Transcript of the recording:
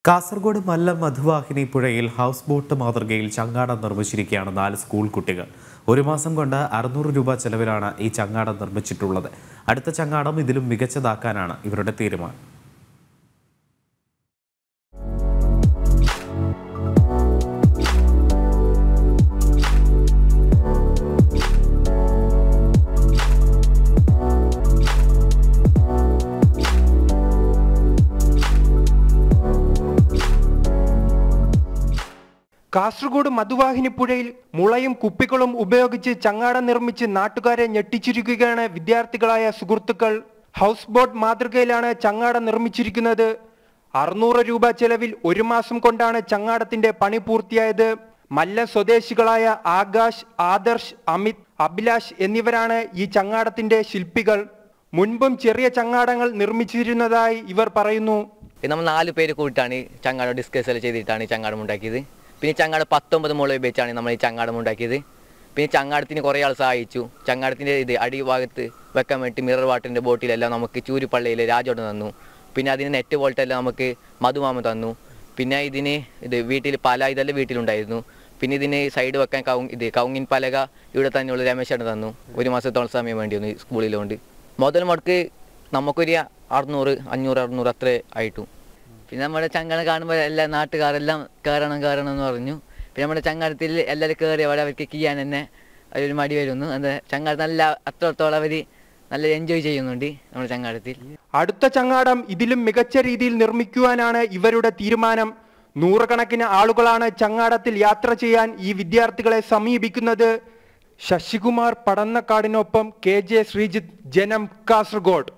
കാസർഗോഡ് മല്ലം മധുവാഹിനി പുഴയിൽ house boat മാതൃകയിൽ ചങ്ങാടം നിർമ്മിച്ചിരിക്കുകയാണ് നാല് സ്കൂൾ കുട്ടികൾ ഒരു മാസം കൊണ്ട് അറുന്നൂറ് രൂപ ചെലവിലാണ് ഈ ചങ്ങാടം നിർമ്മിച്ചിട്ടുള്ളത് അടുത്ത ചങ്ങാടം ഇതിലും മികച്ചതാക്കാനാണ് ഇവരുടെ തീരുമാനം കാസർഗോഡ് മധുവാഹിനി പുഴയിൽ മുളയും കുപ്പികളും ഉപയോഗിച്ച് ചങ്ങാടം നിർമ്മിച്ച് നാട്ടുകാരെ ഞെട്ടിച്ചിരിക്കുകയാണ് വിദ്യാർത്ഥികളായ സുഹൃത്തുക്കൾ ഹൗസ് ബോട്ട് മാതൃകയിലാണ് ചങ്ങാടം നിർമ്മിച്ചിരിക്കുന്നത് അറുന്നൂറ് രൂപ ചെലവിൽ ഒരു മാസം കൊണ്ടാണ് ചങ്ങാടത്തിന്റെ പണി പൂർത്തിയായത് മല്ല സ്വദേശികളായ ആകാശ് ആദർശ് അമിത് അഭിലാഷ് എന്നിവരാണ് ഈ ചങ്ങാടത്തിന്റെ ശില്പികൾ മുൻപും ചെറിയ ചങ്ങാടങ്ങൾ നിർമ്മിച്ചിരുന്നതായി ഇവർ പറയുന്നു ഇത് നമ്മൾ നാല് പേര് കൂടിയിട്ടാണ് ഈ ചങ്ങാടം ഡിസ്കസ് എല്ലാം ചെയ്തിട്ടാണ് ഈ ചങ്ങാടം ഉണ്ടാക്കിയത് പിന്നെ ഈ ചങ്ങാടം പത്തൊമ്പത് മുള ഉപയോഗിച്ചാണ് നമ്മൾ ഈ ചങ്ങാടം ഉണ്ടാക്കിയത് പിന്നെ ചങ്ങാടത്തിന് കുറേ ആൾ സഹായിച്ചു ചങ്ങാടത്തിൻ്റെ ഇത് അടിഭാഗത്ത് വെക്കാൻ വേണ്ടി മിറർ വാട്ടറിൻ്റെ ബോട്ടിലെല്ലാം നമുക്ക് ചൂരിപ്പള്ളിയിൽ രാജോട് തന്നു പിന്നെ അതിന് നെറ്റ് ബോൾട്ടെല്ലാം നമുക്ക് മധുമാമ തന്നു പിന്നെ ഇതിന് ഇത് വീട്ടിൽ പല ഇതെല്ലാം വീട്ടിലുണ്ടായിരുന്നു പിന്നെ ഇതിന് സൈഡ് വെക്കാൻ കൗ ഇത് കൗങ്ങിൻ പലക ഇവിടെ തന്നെയുള്ള രമേശാണ് തന്നു ഒരു മാസത്തോളം സമയം വേണ്ടി വന്നു ഈ സ്കൂളിലുണ്ട് മുതൽ മുടക്ക് നമുക്കൊരു അറുന്നൂറ് അഞ്ഞൂറ് അറുന്നൂറ് അത്രേ ആയിട്ടു പിന്നെ നമ്മുടെ ചങ്ങാടം കാണുമ്പോൾ എല്ലാ നാട്ടുകാരെല്ലാം കയറണം കയറണം എന്ന് പറഞ്ഞു പിന്നെ നമ്മുടെ ചങ്ങാടത്തിൽ എല്ലാവരും കയറി അവിടെ അവർക്ക് ചെയ്യാൻ തന്നെ ഒരു മടി വരുന്നു എന്താ ചങ്ങാടം നല്ല അത്രത്തോളം അവർ നല്ല എൻജോയ് ചെയ്യുന്നുണ്ട് നമ്മുടെ ചങ്ങാടത്തിൽ അടുത്ത ചങ്ങാടം ഇതിലും മികച്ച രീതിയിൽ നിർമ്മിക്കുവാനാണ് ഇവരുടെ തീരുമാനം നൂറുകണക്കിന് ആളുകളാണ് ചങ്ങാടത്തിൽ യാത്ര ചെയ്യാൻ ഈ വിദ്യാർത്ഥികളെ സമീപിക്കുന്നത് ശശികുമാർ പടന്നക്കാടിനൊപ്പം കെ ജെ ശ്രീജിത്ത് ജനം കാസർഗോഡ്